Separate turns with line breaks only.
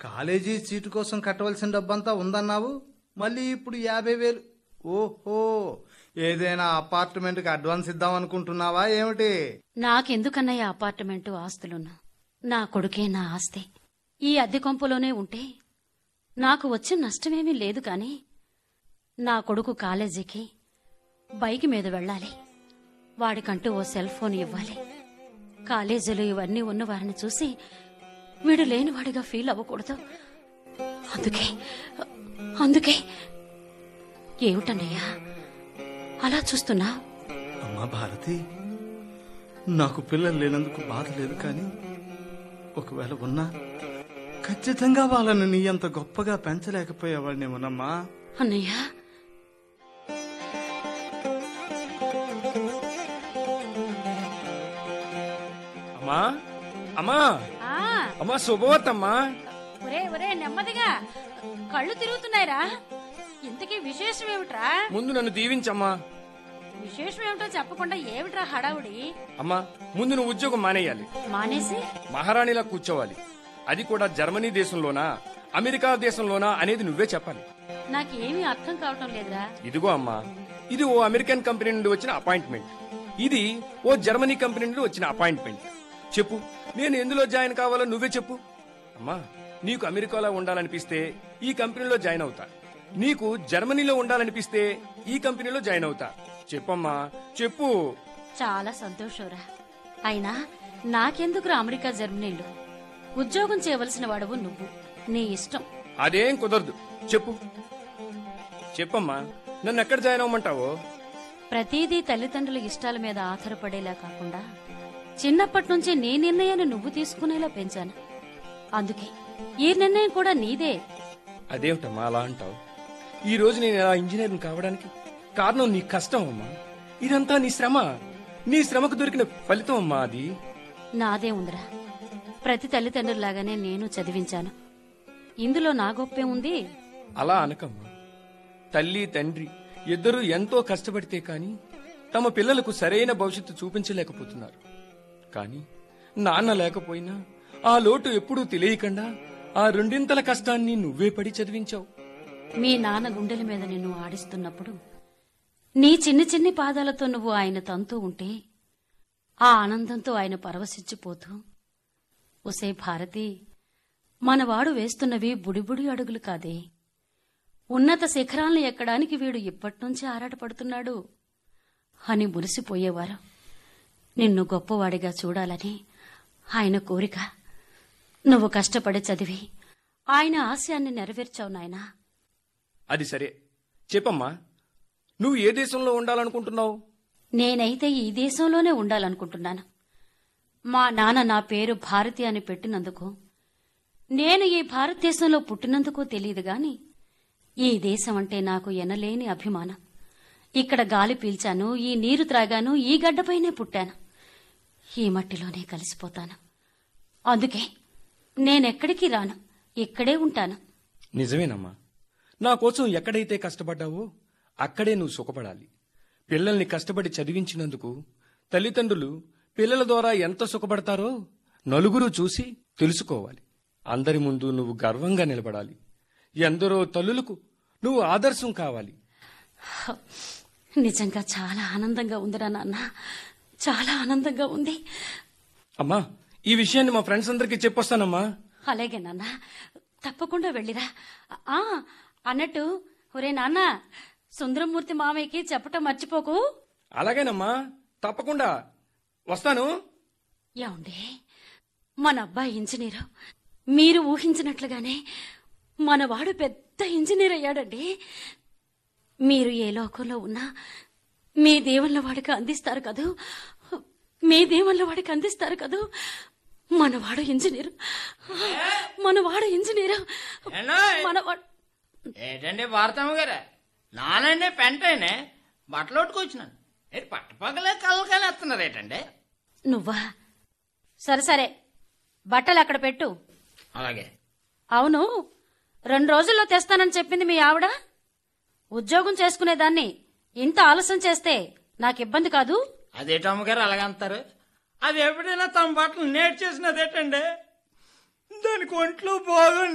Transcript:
College seat కోసం కట్టవలసిన డబ్బంతా ఉందన్నావు మళ్ళీ ఇప్పుడు యాభై వేలు ఓహో ఏదైనా అపార్ట్మెంట్కి అడ్వాన్స్ ఇద్దాం అనుకుంటున్నావా ఏమిటి
నాకెందుకన్నయ్య అపార్ట్మెంటు ఆస్తులున్నా నా కొడుకే నా ఆస్తి ఈ అద్దె కొంపలోనే ఉంటే నాకు వచ్చిన నష్టమేమీ లేదు కాని నా కొడుకు కాలేజీకి బైక్ మీద వెళ్ళాలి వాడికంటూ ఓ సెల్ ఫోన్ ఇవ్వాలి కాలేజీలు ఇవన్నీ ఉన్న వారిని చూసి వీడు లేనివాడిగా ఫీల్ అవ్వకూడదు అందుకే అందుకే ఏమిటన్నయ్యా అలా చూస్తున్నా
అమ్మా భారతి నాకు పిల్లలు లేనందుకు బాధ లేదు కానీ ఒకవేళ ఉన్నా ఖచ్చితంగా వాళ్ళని నీ అంత గొప్పగా పెంచలేకపోయేవాడినేమోనమ్మా
అన్నయ్య
అమ్మా అమ్మా అమ్మా శుభవతమ్మా
ఒరే ఒరే నెమ్మదిగా కళ్ళు తిరుగుతున్నాయిరా ఇంతకీ విశేషం ఏమిట్రా
ముందు నన్ను దీవించమ్మా
విశేషం ఏమిటో చెప్పకుండా ఏమిట్రా హడావుడి
అమ్మా ముందు నువ్వు ఉద్యోగం మానేయాలి
మానేసి
మహారాణిలా కూర్చోవాలి అది కూడా జర్మనీ దేశంలోనా అమెరికా దేశంలోనా అనేది నువ్వే చెప్పాలి
నాకేమీ అర్థం కావటం లేదురా
ఇదిగో అమ్మా ఇది ఓ అమెరికన్ కంపెనీ నుండి వచ్చిన అపాయింట్మెంట్ ఇది ఓ జర్మనీ కంపెనీ నుండి వచ్చిన అపాయింట్మెంట్ చెప్పు నేను ఎందులో జాయిన్ కావాలో నువ్వే చెప్పు అమ్మా నీకు అమెరికాలో ఉండాలనిపిస్తే ఈ కంపెనీలో జాయిన్ అవుతా నీకు జర్మనీలో ఉండాలనిపిస్తే ఈ కంపెనీలో జాయిన్ అవుతా చెప్పమ్మా చెప్పు
చాలా సంతోషంరా అయినా నాకెందుకురా అమెరికా జర్మనీలో ఉద్యోగం చేయవలసిన వాడవు నువ్వు నీ ఇష్టం
అదేం కుదరదు చెప్పు చెప్పమ్మా నన్ను ఎక్కడ జాయిన్ అవ్వమంటావో
ప్రతిదీ తల్లిదండ్రుల ఇష్టాల మీద ఆధారపడేలా కాకుండా చిన్నప్పటి నుంచి నీ నిర్ణయాన్ని నువ్వు తీసుకునేలా పెంచాను అందుకే ఈ నిర్ణయం కూడా నీదే
అదేమిటమ్మా అలా అంటావు ఈ రోజు నేను ఇలా ఇంజనీరింగ్ కావడానికి కారణం నీ కష్టం అమ్మా ఇదంతా నీ శ్రమ నీ శ్రమకు దొరికిన ఫలితం అమ్మా అది
నాదే ఉందిరా ప్రతి తల్లిదండ్రులాగానే నేను చదివించాను ఇందులో నా గొప్పే ఉంది
అలా అనకమ్మా తల్లి తండ్రి ఇద్దరూ ఎంతో కష్టపడితే కాని తమ పిల్లలకు సరైన భవిష్యత్తు చూపించలేకపోతున్నారు కాని నాన్న లేకపోయినా ఆ లోటు ఎప్పుడూ తెలియకుండా ఆ రెండింతల కష్టాన్ని నువ్వే పడి చదివించావు
మీ నాన్న గుండెల మీద నిన్ను ఆడిస్తున్నప్పుడు నీ చిన్ని చిన్ని పాదాలతో నువ్వు ఆయన తంతూ ఉంటే ఆ ఆనందంతో ఆయన పరవశించిపోతూ ఒసే భారతి మనవాడు వేస్తున్నవి బుడిబుడి అడుగులు కాదే ఉన్నత శిఖరాలను ఎక్కడానికి వీడు ఇప్పట్నుంచి ఆరాటపడుతున్నాడు అని మురిసిపోయేవారు నిన్ను గొప్పవాడిగా చూడాలని ఆయన కోరిక నువ్వు కష్టపడి చదివి ఆయన ఆశయాన్ని నెరవేర్చావు నాయనా
అది సరే చెప్పమ్మా నువ్వు ఏ దేశంలో ఉండాలనుకుంటున్నావు
నేనైతే ఈ దేశంలోనే ఉండాలనుకుంటున్నాను మా నాన్న నా పేరు భారతి అని పెట్టినందుకు నేను ఈ భారతదేశంలో పుట్టినందుకు తెలియదు గాని ఈ దేశం అంటే నాకు ఎనలేని అభిమానం ఇక్కడ గాలి పీల్చాను ఈ నీరు త్రాగాను ఈ గడ్డపైనే పుట్టాను ఈ మట్టిలోనే కలిసిపోతాను అందుకే నేనెక్కడికి రాను ఇక్కడే ఉంటాను
నిజమేనమ్మా నా కోసం ఎక్కడైతే కష్టపడ్డావో అక్కడే నువ్వు సుఖపడాలి పిల్లల్ని కష్టపడి చదివించినందుకు తల్లిదండ్రులు పిల్లల ద్వారా ఎంత సుఖపడతారో నలుగురు చూసి తెలుసుకోవాలి అందరి ముందు నువ్వు గర్వంగా నిలబడాలి ఎందరో తల్లులకు నువ్వు ఆదర్శం కావాలి
నిజంగా చాలా ఆనందంగా ఉందిరా నాన్న చాలా ఆనందంగా ఉంది
అమ్మా ఈ విషయాన్ని మా ఫ్రెండ్స్ అందరికీ చెప్పొస్తానమ్మా
అలాగే నాన్న తప్పకుండా వెళ్ళిరా ఆ అన్నట్టు ఒరే నాన్న సుందరమూర్తి మామయ్యకి చెప్పటం మర్చిపోకు
అలాగేనమ్మా తప్పకుండా వస్తాను
ఏమండే మన అబ్బాయి ఇంజనీరు మీరు ఊహించినట్లుగానే మనవాడు పెద్ద ఇంజనీర్ అయ్యాడండి మీరు ఏ లోకంలో ఉన్నా మీ దేవుళ్ళ వాడికి అందిస్తారు కదూ మీ దేవుళ్ళ వాడికి అందిస్తారు కదూ మనవాడు ఇంజనీరు మనవాడు ఇంజనీరు
ఏనాయ్?
మనవాడు
ఏంటండి భారతమ్మ గారు నానండి పెంటేనే బట్టలు కొట్టుకొచ్చినాను ఏంటి పట్టపగలే కళ్ళకని వస్తున్నారు ఏంటండి
నువ్వా సరే సరే బట్టలు అక్కడ పెట్టు
అలాగే
అవును రెండు రోజుల్లో తెస్తానని చెప్పింది మీ ఆవిడ ఉద్యోగం చేసుకునేదాన్ని ఇంత ఆలస్యం చేస్తే నాకు ఇబ్బంది కాదు
అదేటమ్మ గారు అలాగంటారు అది ఎప్పుడైనా తమ బట్టలు నేర్చేసినదేటండి దానికి ఒంట్లో బాగా